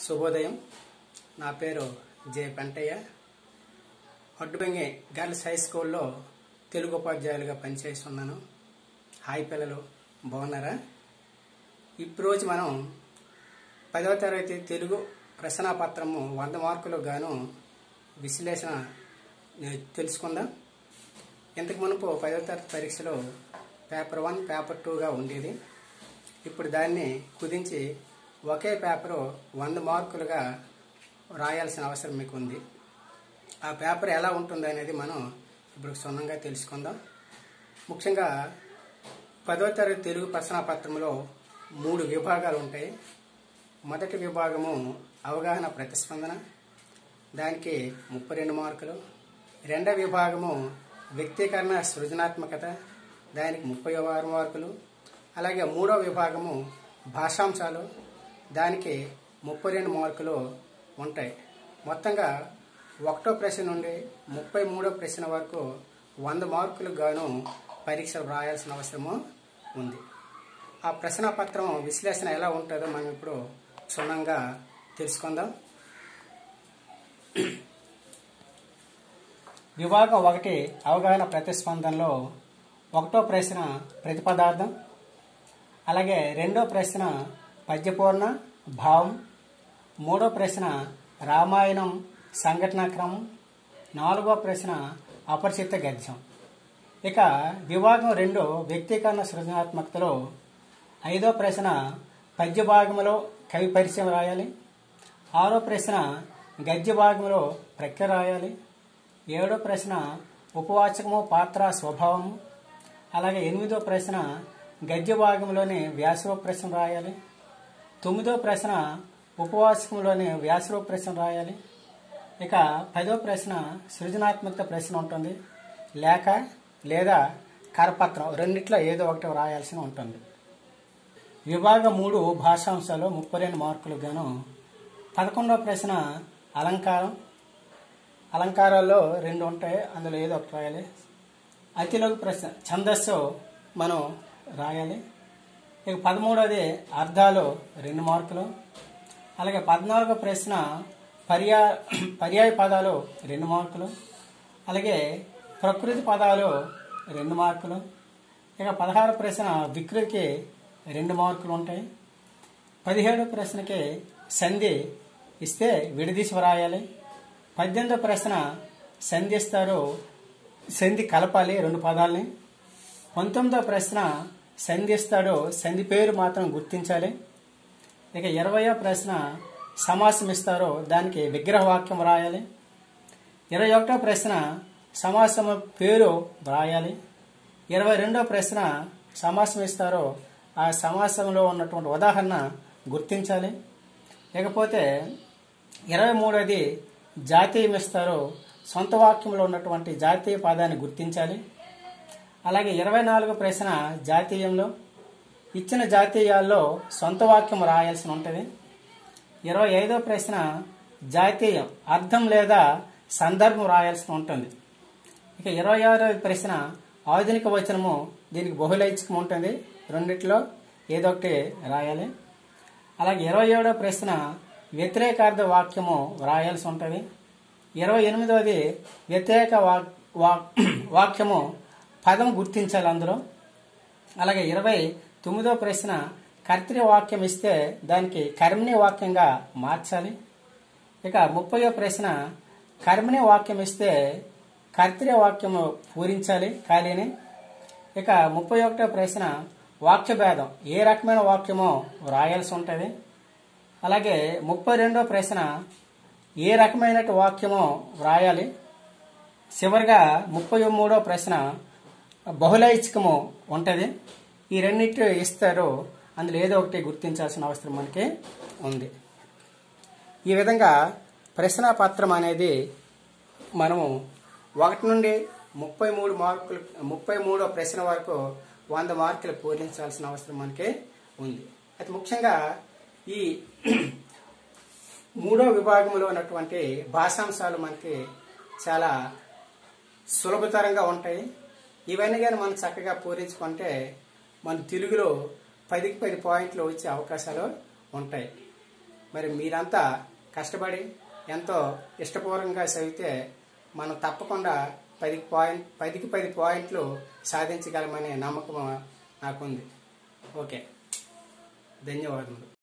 శుభోదయం నా పేరు J Pentayya Addubengi girls high స్కూల్లో తెలుగు ఉపాధ్యాయులుగా పనిచేస్తున్నాను హాయ్ పిల్లలు బాగున్నారా ఇప్పుడు రోజు మనం పదవ తరగతి తెలుగు ప్రశ్నాపత్రము వంద మార్కులకు గాను విశ్లేషణ నే- తెలుసుకుందాం ఇంతకు మునుపు పదవ తరగతి పరీక్షలో పేపర్ వన్ పేపర్ టూగా ఉండేది ఇప్పుడు దాన్ని కుదించి ఒకే పేపరు వంద మార్కులుగా రాయాల్సిన అవసరం మీకు ఉంది ఆ పేపర్ ఎలా ఉంటుంది అనేది మనం ఇప్పుడు క్షుణ్ణంగా తెలుసుకుందాం ముఖ్యంగా పదో తరగతి తెలుగు ప్రశ్నాపత్రంలో మూడు విభాగాలు ఉంటాయి మొదటి విభాగము అవగాహన ప్రతిస్పందన దానికి ముప్పై రెండు మార్కులు రెండవ విభాగము వ్యక్తీకరణ సృజనాత్మకత దానికి ముప్పై ఆరు మార్కులు అలాగే మూడవ విభాగము భాషాంశాలు దానికి ముప్పై రెండు మార్కులు ఉంటాయి మొత్తంగా ఒకటో ప్రశ్న నుండి ముప్పై మూడో ప్రశ్న వరకు వంద మార్కులకు గాను పరీక్ష రాయాల్సిన అవసరము ఉంది ఆ ప్రశ్నపత్రం విశ్లేషణ ఎలా ఉంటుందో మనం ఇప్పుడు క్షుణ్ణంగా తెలుసుకుందాం విభాగం ఒకటి అవగాహన ప్రతిస్పందనలో ఒకటో ప్రశ్న ప్రతిపదార్థం అలాగే రెండో ప్రశ్న పద్యపూర్ణ భావం మూడో ప్రశ్న రామాయణం సంఘటనా క్రమం నాలుగో ప్రశ్న అపరిచిత గద్యం ఇక విభాగం రెండు వ్యక్తీకరణ సృజనాత్మకతలో ఐదో ప్రశ్న పద్య భాగంలో కవి పరిచయం రాయాలి ఆరో ప్రశ్న గద్య భాగంలో ప్రక్రియ రాయాలి ఏడో ప్రశ్న ఉపవాచకము పాత్ర స్వభావము అలాగే ఎనిమిదో ప్రశ్న గద్య భాగంలోని వ్యాసరూప ప్రశ్న రాయాలి తొమ్మిదో ప్రశ్న ఉపవాచకంలోని వ్యాసరూప ప్రశ్న రాయాలి ఇక పదో ప్రశ్న సృజనాత్మక ప్రశ్న ఉంటుంది లేఖ లేదా కరపత్రం రెండిట్లో ఏదో ఒకటి రాయాల్సి ఉంటుంది విభాగం మూడు భాషాంశాలు ముప్పై రెండు మార్కులు గాను పదకొండవ ప్రశ్న అలంకారం అలంకారాల్లో రెండు ఉంటాయి అందులో ఏదో ఒకటి రాయాలి అతిలోకి ప్రశ్న ఛందస్సు మనం రాయాలి ఇక పదమూడవది అర్థాలు రెండు మార్కులు అలాగే పద్నాలుగో ప్రశ్న పర్యా పర్యాయ పదాలు రెండు మార్కులు అలాగే ప్రకృతి పదాలు రెండు మార్కులు ఇక పదహారు ప్రశ్న వికృతికి రెండు మార్కులు ఉంటాయి పదిహేడు ప్రశ్నకి సంధి ఇస్తే విడదీసి వ్రాయాలి పద్దెనిమిదో ప్రశ్న సంధి ఇస్తారు సంధి కలపాలి రెండు పదాలని పంతొమ్మిదో ప్రశ్న సంధి ఇస్తాడు సంధి పేరు మాత్రం గుర్తించాలి ఇక ఇరవయో ప్రశ్న సమాసం ఇస్తారు దానికి విగ్రహ వాక్యం రాయాలి ఇరవై ఒకటో ప్రశ్న సమాసం పేరు రాయాలి ఇరవై రెండో ప్రశ్న సమాసం ఇస్తారు ఆ సమాసంలో ఉన్నటువంటి ఉదాహరణ గుర్తించాలి ఇకపోతే ఇరవై మూడోది జాతీయం ఇస్తారు సొంత వాక్యంలో ఉన్నటువంటి జాతీయ పదాన్ని గుర్తించాలి అలాగే ఇరవై నాలుగో ప్రశ్న జాతీయంలో ఇచ్చిన జాతీయాల్లో సొంత వాక్యం రాయాల్సి ఉంటుంది ఇరవై ఐదో ప్రశ్న జాతీయం అర్థం లేదా సందర్భం రాయాల్సి ఉంటుంది ఇక ఇరవై ఆరో ప్రశ్న ఆధునిక వచనము దీనికి బహుళైచ్ఛికం ఉంటుంది రెండిట్లో ఏదో ఒకటి రాయాలి అలాగే ఇరవై ఏడో ప్రశ్న వ్యతిరేకార్థ వాక్యము రాయాల్సి ఉంటుంది ఇరవై ఎనిమిదవది వ్యతిరేక వాక్ వాక్ వాక్యము పదం గుర్తించాలి అందులో అలాగే ఇరవై తొమ్మిదో ప్రశ్న కర్తృ వాక్యం ఇస్తే దానికి కర్మిణి వాక్యంగా మార్చాలి ఇక ముప్పయో ప్రశ్న కర్మిణి వాక్యం ఇస్తే కర్తృ వాక్యము పూరించాలి ఖాళీని ఇక ముప్పై ఒకటో ప్రశ్న వాక్య భేదం ఏ రకమైన వాక్యమో రాయాల్సి ఉంటుంది అలాగే ముప్పై రెండో ప్రశ్న ఏ రకమైన వాక్యమో వ్రాయాలి చివరిగా ముప్పై మూడో ప్రశ్న బహుళైచ్ఛికము ఉంటుంది ఈ రెండింటి ఇస్తారు అందులో ఏదో ఒకటి గుర్తించాల్సిన అవసరం మనకి ఉంది ఈ విధంగా ప్రశ్నాపత్రం అనేది మనము ఒకటి నుండి ముప్పై మూడు మార్కులు ముప్పై మూడో ప్రశ్న వరకు వంద మార్కులు పూరించాల్సిన అవసరం మనకి ఉంది అయితే ముఖ్యంగా ఈ మూడో విభాగంలో ఉన్నటువంటి భాషాంశాలు మనకి చాలా సులభతరంగా ఉంటాయి ఇవన్నీ కానీ మనం చక్కగా పూరించుకుంటే మన తెలుగులో పదికి పది పాయింట్లు వచ్చే అవకాశాలు ఉంటాయి మరి మీరంతా కష్టపడి ఎంతో ఇష్టపూర్వకంగా చదివితే మనం తప్పకుండా పది పాయింట్ పదికి పది పాయింట్లు సాధించగలమనే నమ్మకం నాకుంది ఓకే ధన్యవాదములు